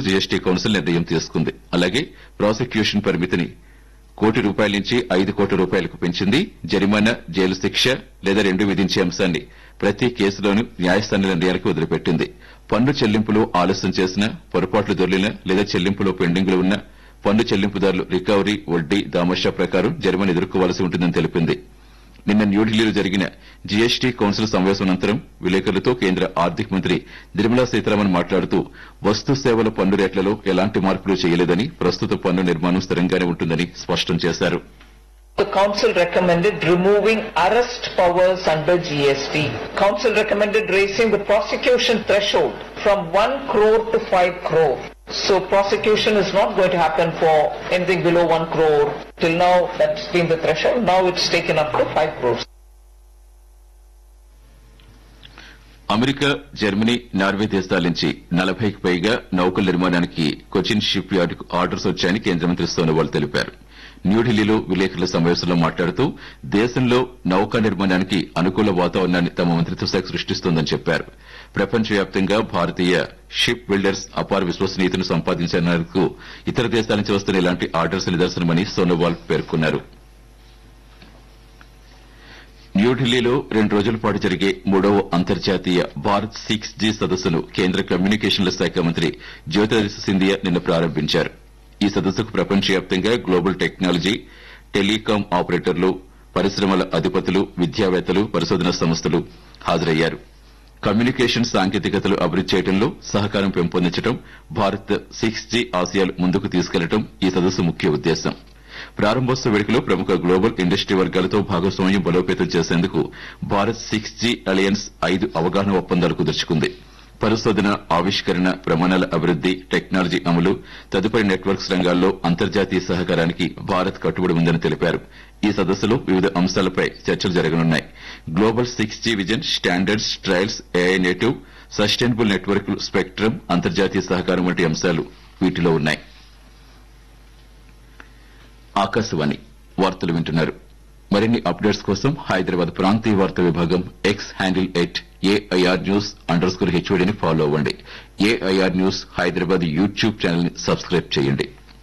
GST council నిర్ణయం తీసుకుంది అలాగే ప్రాసిక్యూషన్ పరిమితిని కోటి రూపాయల నుంచి ఐదు కోట్ల రూపాయలకు పెంచింది జరిమానా జైలు శిక్ష లేదా రెండు విధించే అంశాన్ని ప్రతి కేసులోనూ న్యాయస్థాన నిర్ణయాలకు వదిలిపెట్టింది పన్ను చెల్లింపులో ఆలస్యం చేసిన పొరపాట్లు దొర్లిన లేదా చెల్లింపులో పెండింగ్లు ఉన్న పన్ను చెల్లింపుదారులు రికవరీ వడ్డీ దామర్షా ప్రకారం జరిమానా ఎదుర్కోవాల్సి ఉంటుందని తెలిపింది నిన్న న్యూఢిల్లీలో జరిగిన జీఎస్టీ కౌన్సిల్ సమావేశం అనంతరం విలేకరులతో కేంద్ర ఆర్థిక మంత్రి నిర్మలా సీతారామన్ మాట్లాడుతూ వస్తు సేవల పన్ను రేట్లలో ఎలాంటి మార్పులు చేయలేదని ప్రస్తుత పన్ను నిర్మాణం స్థిరంగానే ఉంటుందని స్పష్టం చేశారు The Council recommended removing arrest powers under GST. Council recommended raising the prosecution threshold from 1 crore to 5 crore. So prosecution is not going to happen for anything below 1 crore. Till now that's been the threshold. Now it's taken up to 5 crores. America Germany Norway దేశాల నుంచి నలభైకి పైగా నౌకల నిర్మాణానికి Cochin ship యార్డుకు orders వచ్చాయని కేంద్ర మంత్రి సోనోవాల్ తెలిపారు న్యూఢిల్లీలో విలేకరుల సమావేశంలో మాట్లాడుతూ దేశంలో నౌకా నిర్మాణానికి అనుకూల వాతావరణాన్ని తమ మంత్రిత్వ శాఖ సృష్టిస్తోందని చెప్పారు ప్రపంచవ్యాప్తంగా భారతీయ షిప్ బిల్డర్స్ అపార విశ్వసనీయతను సంపాదించినందుకు ఇతర దేశాల నుంచి వస్తున్న ఇలాంటి ఆర్డర్స్ నిదర్శనమని సోనోవాల్ పేర్కొన్నారు న్యూఢిల్లీలో రెండు రోజుల పాటు జరిగే మూడవ అంతర్జాతీయ భారత్ సిక్స్ జీ సదస్సును కేంద్ర కమ్యూనికేషన్ల శాఖ మంత్రి జ్యోతిరాదిత్య సింధియా నిన్న ప్రారంభించారు ఈ సదస్సుకు ప్రపంచవ్యాప్తంగా గ్లోబల్ టెక్నాలజీ టెలికాం ఆపరేటర్లు పరిశ్రమల అధిపతులు విద్యావేత్తలు పరిశోధనా సంస్థలు హాజరయ్యారు కమ్యూనికేషన్ సాంకేతికతలు అభివృద్ది చేయడంలో సహకారం పెంపొందించడం భారత్ సిక్స్ జీ ఆసియాలు ముందుకు తీసుకెళ్లడం ఈ సదస్సు ముఖ్య ఉద్దేశం ప్రారంభోత్సవ వేడుకలో ప్రముఖ గ్లోబల్ ఇండస్ట్రీ వర్గాలతో భాగస్వామ్యం బలోపేతం చేసేందుకు భారత్ సిక్స్ జీ అలయన్స్ ఐదు అవగాహన ఒప్పందాలు కుదుర్చుకుంది పరిశోధన ఆవిష్కరణ ప్రమాణాల అభివృద్ది టెక్నాలజీ అమలు తదుపరి నెట్వర్క్స్ రంగాల్లో అంతర్జాతీయ సహకారానికి భారత్ కట్టుబడి ఉందని తెలిపారు ఈ సదస్సులో వివిధ అంశాలపై చర్చలు జరగనున్నాయి global six G vision standards trials AI native sustainable network spectrum అంతర్జాతీయ సహకారం వంటి అంశాలు వీటిలో ఉన్నాయి ఆకాశవాణి వార్తలు వింటున్నారు మరిన్ని అప్డేట్స్ కోసం హైదరాబాద్ ప్రాంతీయ వార్తా విభాగం X handle at AIR news under score హెచ్ఓడిని ఫాలో అవ్వండి AIR news Hyderabad YouTube channel ని సబ్స్క్రైబ్ చేయండి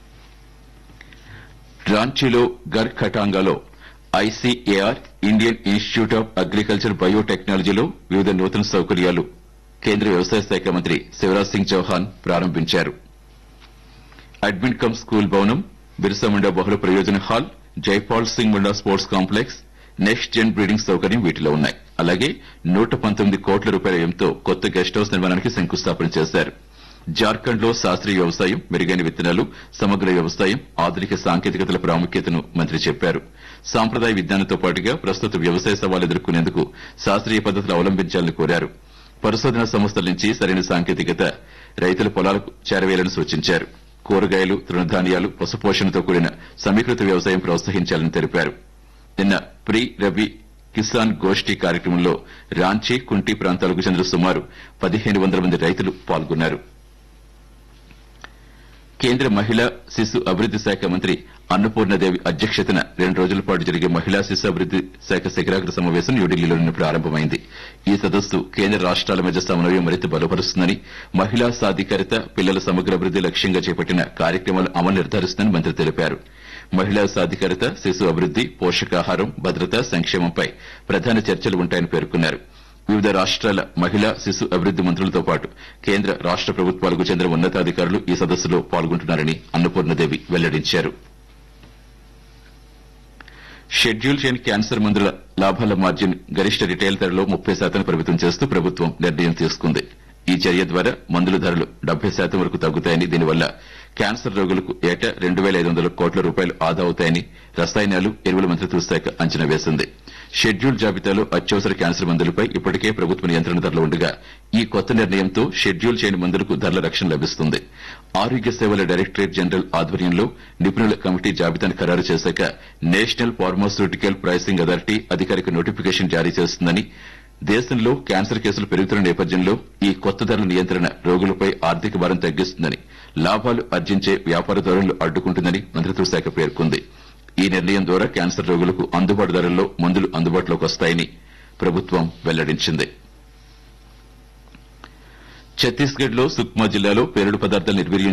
రాంచీలో గర్ ఖటాంగాలో ICAR Indian institute of agriculture బయోటెక్నాలజీలో వివిధ నూతన సౌకర్యాలు కేంద్ర వ్యవసాయ శాఖ మంత్రి శివరాజ్ సింగ్ చౌహాన్ ప్రారంభించారు అడ్మిన్ కమ్ స్కూల్ భవనం బిర్సా ముండా బహుళ ప్రయోజన hall Jaipal Singh Munda sports complex next gen breeding సౌకర్యం వీటిలో ఉన్నాయి అలాగే నూట పంతొమ్మిది కోట్ల రూపాయల వ్యయంతో కొత్త గెస్ట్ హౌస్ నిర్మాణానికి శంకుస్థాపన చేశారు జార్ఖండ్ లో శాస్త్రీయ వ్యవసాయం మెరుగైన విత్తనాలు సమగ్ర వ్యవసాయం ఆధునిక సాంకేతికతల ప్రాముఖ్యతను మంత్రి చెప్పారు సాంప్రదాయ విజ్ఞానంతో పాటుగా ప్రస్తుత వ్యవసాయ సవాలు ఎదుర్కొనేందుకు శాస్త్రీయ పద్దతులు అవలంబించాలని కోరారు పరిశోధనా సంస్థల నుంచి సరైన సాంకేతికత రైతుల పొలాలకు చేరవేయాలని సూచించారు కూరగాయలు తృణధాన్యాలు పశుపోషణతో కూడిన సమీకృత వ్యవసాయం ప్రోత్సహించాలని తెలిపారు నిన్న ప్రీ రబీ కిసాన్ గోష్ఠి కార్యక్రమంలో రాంచీ కుంటి ప్రాంతాలకు చెందిన సుమారు పదిహేను వందల మంది రైతులు పాల్గొన్నారు కేంద్ర మహిళా శిశు అభివృద్ది శాఖ మంత్రి అన్నపూర్ణదేవి అధ్యక్షతన రెండు రోజుల పాటు జరిగే మహిళా శిశు అభివృద్ది శాఖ శిఖరాగ్ర సమావేశం న్యూఢిల్లీలో నిన్న ప్రారంభమైంది ఈ సదస్సు కేంద్ర రాష్ట్రాల మధ్య సమన్వయం మరింత బలపరుస్తుందని మహిళా సాధికారిత పిల్లల సమగ్ర అభివృద్ది లక్ష్యంగా చేపట్టిన కార్యక్రమాల అమలు నిర్ధారిస్తుందని మంత్రి తెలిపారు మహిళా సాధికారిత శిశు అభివృద్ది పోషకాహారం భద్రత సంక్షేమంపై ప్రధాన చర్చలు ఉంటాయని పేర్కొన్నారు వివిధ రాష్ట్రాల మహిళా శిశు అభివృద్ది మంత్రులతో పాటు కేంద్ర రాష్ట ప్రభుత్వాలకు చెందిన ఉన్నతాధికారులు ఈ సదస్సులో పాల్గొంటున్నారని అన్నపూర్ణదేవి వెల్లడించారు షెడ్యూల్ చేయని క్యాన్సర్ మందుల లాభాల మార్జిన్ గరిష్ట రిటైల్ ధరలో ముప్పై శాతం పరిమితం చేస్తూ ప్రభుత్వం నిర్ణయం తీసుకుంది ఈ చర్య ద్వారా మందుల ధరలు డెబ్బై శాతం వరకు తగ్గుతాయని దీనివల్ల క్యాన్సర్ రోగులకు ఏటా రెండు వేల ఐదు వందల కోట్ల రూపాయలు ఆదా అవుతాయని రసాయనాలు ఎరువుల మంత్రిత్వ శాఖ అంచనా వేసింది షెడ్యూల్ జాబితాలో అత్యవసర క్యాన్సర్ మందులపై ఇప్పటికే ప్రభుత్వ నియంత్రణ ధరలు ఉండగా ఈ కొత్త నిర్ణయంతో షెడ్యూల్ చేయని మందులకు ధరల రక్షణ లభిస్తుంది ఆరోగ్య సేవల డైరెక్టరేట్ జనరల్ ఆధ్వర్యంలో నిపుణుల కమిటీ జాబితాను ఖరారు చేశాక నేషనల్ ఫార్మాస్యూటికల్ ప్రైసింగ్ అథారిటీ అధికారిక నోటిఫికేషన్ జారీ చేస్తుందని దేశంలో క్యాన్సర్ కేసులు పెరుగుతున్న నేపథ్యంలో ఈ కొత్త ధరల నియంత్రణ రోగులపై ఆర్థిక భారం తగ్గిస్తుందని లాభాలు ఆర్జించే వ్యాపారదారులను అడ్డుకుంటుందని మంత్రిత్వ శాఖ పేర్కొంది ఈ నిర్ణయం ద్వారా క్యాన్సర్ రోగులకు అందుబాటు ధరల్లో మందులు అందుబాటులోకి వస్తాయని ప్రభుత్వం వెల్లడించింది ఛత్తీస్గఢ్ లో సుక్మా జిల్లాలో పేలుడు పదార్థాల నిర్వీర్యం